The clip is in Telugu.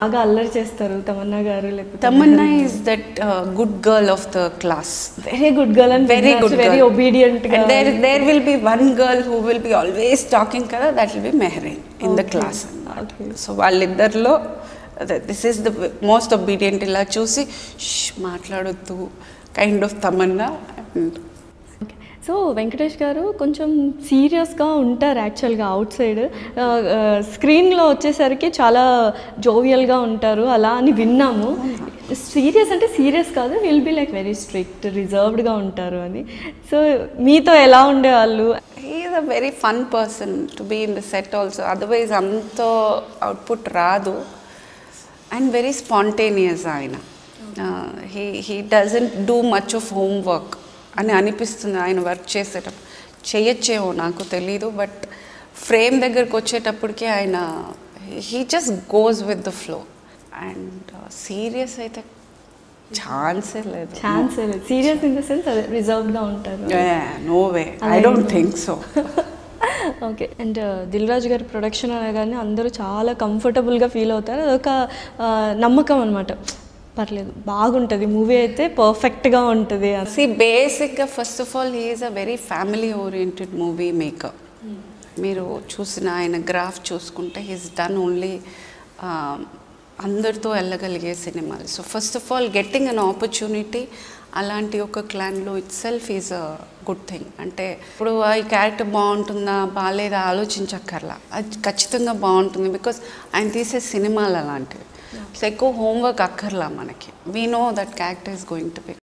బాగా అల్లరి చేస్తారు తమన్నా గారు లేకపోతే Tamannaah is that good girl of the class very good girl and very good very obedient గా and there there will be one girl who will be always talking కదా that will be Mehreen in the class Okay. So వాళ్ళిద్దరిలో this is the most obedient ఇలా చూసి "ష్, మాట్లాడొద్దు kind of Tamannaah and so Venkatesh గారు కొంచెం సీరియస్గా ఉంటారు యాక్చువల్గా అవుట్ సైడ్ స్క్రీన్లో వచ్చేసరికి చాలా జోవియల్గా ఉంటారు అలా అని విన్నాము సీరియస్ అంటే సీరియస్ కాదు will be like very strict రిజర్వ్డ్గా ఉంటారు అని సో మీతో ఎలా ఉండేవాళ్ళు he is a very fun person to be in the set also otherwise అంత అవుట్పుట్ రాదు అండ్ వెరీ స్పాంటేనియస్ ఆయన he he doesn't do much of home work అని అనిపిస్తుంది ఆయన వర్క్ చేసేటప్పుడు చేయొచ్చేమో నాకు తెలీదు బట్ ఫ్రేమ్ దగ్గరకు వచ్చేటప్పటికి ఆయన he just goes with the flow and serious అయితే ఛాన్సే లేదు chance serious in the sense అదే రిజర్వ్డ్గా ఉంటారు no way I don't think so okay and Dil Raju గారి ప్రొడక్షన్ అనగానే అందరూ చాలా కంఫర్టబుల్గా ఫీల్ అవుతారు అదొక ఆ, నమ్మకం అనమాట పర్లేదు బాగుంటుంది మూవీ అయితే పర్ఫెక్ట్గా ఉంటుంది సి బేసిక్గా first of all he's a very family oriented movie maker మీరు చూసిన ఆయన గ్రాఫ్ చూసుకుంటే హీస్ డన్ ఓన్లీ అందరితో వెళ్ళగలిగే సినిమాలు so first of all getting an opportunity అలాంటి ఒక క్లాన్లో itself is a good thing అంటే ఇప్పుడు ఈ క్యారెక్టర్ బాగుంటుందా బాగాలేదా ఆలోచించక్కర్లా అది ఖచ్చితంగా బాగుంటుంది బికాస్ ఆయన తీసే సినిమాలు అలాంటివి సో ఎక్కువ హోంవర్క్ అక్కర్లా మనకి we know that character is going to B